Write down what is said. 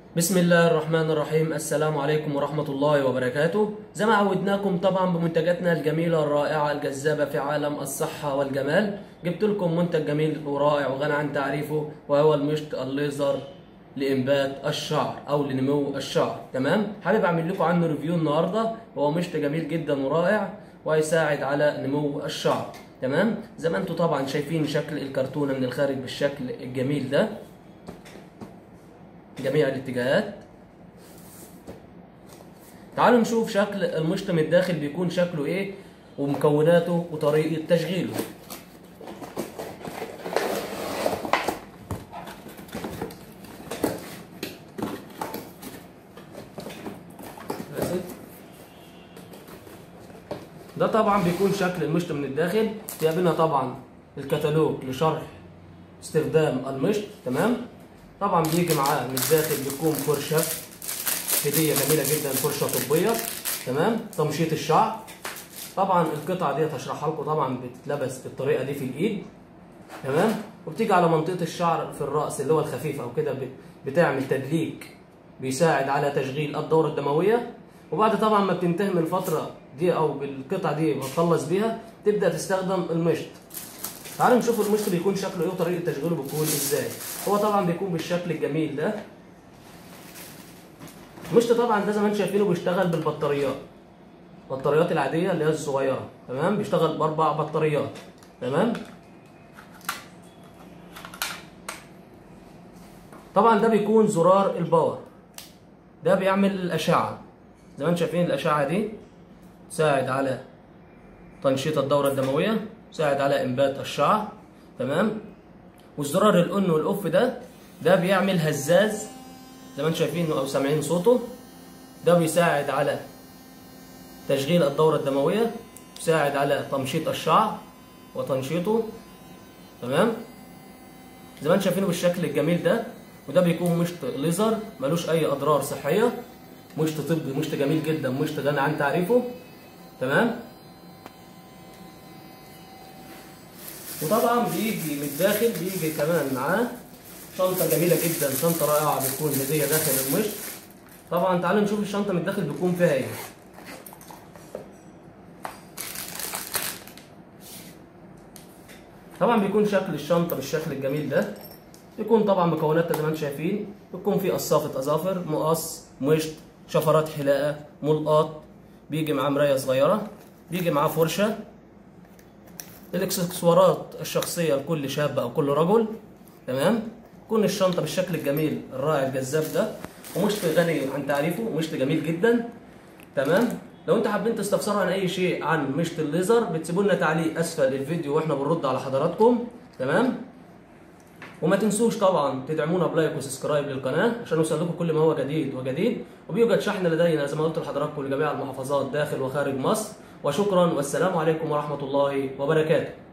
بسم الله الرحمن الرحيم السلام عليكم ورحمة الله وبركاته زي ما عودناكم طبعا بمنتجاتنا الجميلة الرائعة الجذابة في عالم الصحة والجمال جبت لكم منتج جميل ورائع وغني عن تعريفه وهو المشط الليزر لإنبات الشعر أو لنمو الشعر تمام حابب أعمل لكم عنه ريفيو النهاردة هو مشط جميل جدا ورائع ويساعد على نمو الشعر تمام زي ما انتم طبعا شايفين شكل الكرتونة من الخارج بالشكل الجميل ده جميع الاتجاهات تعالوا نشوف شكل المشط من الداخل بيكون شكله ايه ومكوناته وطريقة تشغيله ده طبعا بيكون شكل المشط من الداخل جايبينها طبعا الكتالوج لشرح استخدام المشط تمام طبعا بيجي معاه من الداخل بيكون فرشه هديه جميله جدا فرشه طبيه تمام تمشيط الشعر طبعا القطعه دي هشرحها لكم طبعا بتتلبس بالطريقه دي في الايد تمام وبتيجي على منطقه الشعر في الراس اللي هو الخفيف او كده بتعمل تدليك بيساعد على تشغيل الدوره الدمويه وبعد طبعا ما بتنتهي من الفتره دي او بالقطعه دي وتخلص بيها تبدا تستخدم المشط تعالوا نشوف المشط بيكون شكله ايه وطريقه تشغيله بتكون ازاي هو طبعا بيكون بالشكل الجميل ده المشط طبعا ده زي ما انتم شايفينه بيشتغل بالبطاريات البطاريات العاديه اللي هي الصغيره تمام بيشتغل باربع بطاريات تمام طبعا ده بيكون زرار الباور ده بيعمل الاشعه زي ما انتم شايفين الاشعه دي تساعد على تنشيط الدوره الدمويه تساعد على انبات الشعر تمام والزرار الاون والاوف ده ده بيعمل هزاز زي ما انتم شايفين او سامعين صوته ده بيساعد على تشغيل الدورة الدموية بيساعد على تمشيط الشعر وتنشيطه تمام زي ما انتم شايفينه بالشكل الجميل ده وده بيكون مشط ليزر ملوش اي اضرار صحية مشط طبي مشط جميل جدا مشط غني عن تعريفه تمام وطبعا بيجي من الداخل بيجي كمان معاه شنطه جميله جدا شنطه رائعه بتكون هديه داخل المشط طبعا تعالوا نشوف الشنطه من الداخل بيكون فيها ايه طبعا بيكون شكل الشنطه بالشكل الجميل ده بيكون طبعا مكوناتها زي ما انتم شايفين بيكون في قصافه اظافر مقص مشط شفرات حلاقه ملقاط بيجي معاه مرايه صغيره بيجي معاه فرشه الاكسسوارات الشخصيه لكل شاب او كل رجل تمام تكون الشنطه بالشكل الجميل الرائع الجذاب ده ومشط غني عن تعريفه مشط جميل جدا تمام لو انتوا حابين تستفسروا عن اي شيء عن مشط الليزر بتسيبوا لنا تعليق اسفل الفيديو واحنا بنرد على حضراتكم تمام وما تنسوش طبعا تدعمونا بلايك وسبسكرايب للقناه عشان يوصل لكم كل ما هو جديد وجديد وبيوجد شحن لدينا زي ما قلت لحضراتكم لجميع المحافظات داخل وخارج مصر وشكرا والسلام عليكم ورحمه الله وبركاته